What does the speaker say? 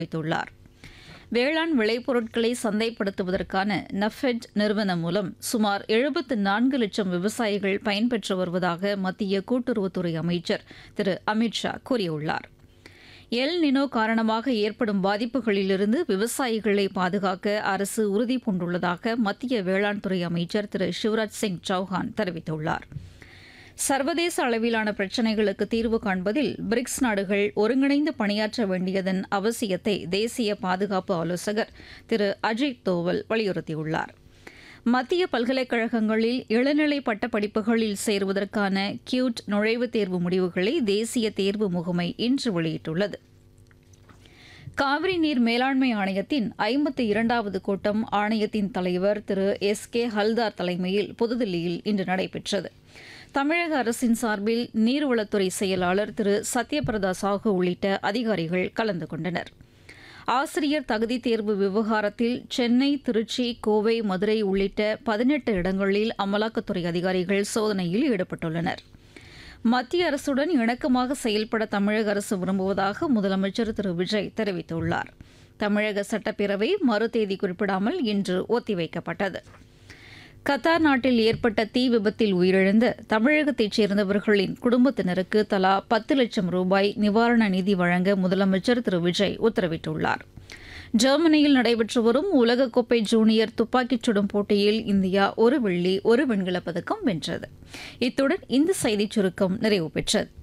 தெரிவித்துள்ளார் வேளாண் விளைபொருட்களை சந்தைப்படுத்துவதற்கான நஃபெட் நிறுவனம் மூலம் சுமார் எழுபத்து நான்கு லட்சம் விவசாயிகள் பயன்பெற்று வருவதாக மத்திய கூட்டுறவுத்துறை அமைச்சர் திரு அமித் ஷா கூறியுள்ளார் எல் நினோ காரணமாக ஏற்படும் பாதிப்புகளிலிருந்து விவசாயிகளை பாதுகாக்க அரசு உறுதி பூண்டுள்ளதாக மத்திய வேளாண் துறை அமைச்சர் திரு சிவராஜ் சிங் சௌஹான் தெரிவித்துள்ளார் சர்வதேச அளவிலான பிரச்சினைகளுக்கு தீர்வு காண்பதில் பிரிக்ஸ் நாடுகள் ஒருங்கிணைந்து பணியாற்ற வேண்டியதன் அவசியத்தை தேசிய பாதுகாப்பு ஆலோசகர் திரு அஜித் தோவல் வலியுறுத்தியுள்ளார் மத்திய பல்கலைக்கழகங்களில் இளநிலை பட்டப் படிப்புகளில் சேருவதற்கான கியூட் நுழைவுத் தேர்வு முடிவுகளை தேசிய தேர்வு முகமை இன்று வெளியிட்டுள்ளது காவிரி நீர் மேலாண்மை ஆணையத்தின் ஐம்பத்தி இரண்டாவது கூட்டம் ஆணையத்தின் தலைவர் திரு எஸ் கே ஹல்தார் தலைமையில் புதுதில்லியில் இன்று நடைபெற்றது தமிழக அரசின் சார்பில் நீர்வளத்துறை செயலாளர் திரு சத்யபிரதா சாஹூ உள்ளிட்ட அதிகாரிகள் கலந்து கொண்டனர் ஆசிரியர் தகுதி தேர்வு விவகாரத்தில் சென்னை திருச்சி கோவை மதுரை உள்ளிட்ட பதினெட்டு இடங்களில் அமலாக்கத்துறை அதிகாரிகள் சோதனையில் ஈடுபட்டுள்ளனர் மத்திய அரசுடன் இணக்கமாக செயல்பட தமிழக அரசு விரும்புவதாக முதலமைச்சர் திரு விஜய் தெரிவித்துள்ளார் தமிழக சட்டப்பேரவை மறு தேதி குறிப்பிடாமல் இன்று ஒத்திவைக்கப்பட்டது கத்தார் நாட்டில் ஏற்பட்ட தீ விபத்தில் உயிரிழந்த தமிழகத்தைச் சேர்ந்தவர்களின் குடும்பத்தினருக்கு தலா பத்து லட்சம் ரூபாய் நிவாரண நிதி வழங்க முதலமைச்சர் திரு விஜய் உத்தரவிட்டுள்ளார் ஜெர்மனியில் நடைபெற்று வரும் உலகக்கோப்பை ஜூனியர் துப்பாக்கிச் சுடும் போட்டியில் இந்தியா ஒரு வெள்ளி ஒரு வெண்கலப் பதக்கம் வென்றது இத்துடன் இந்த செய்திச் சுருக்கம் நிறைவு பெற்றது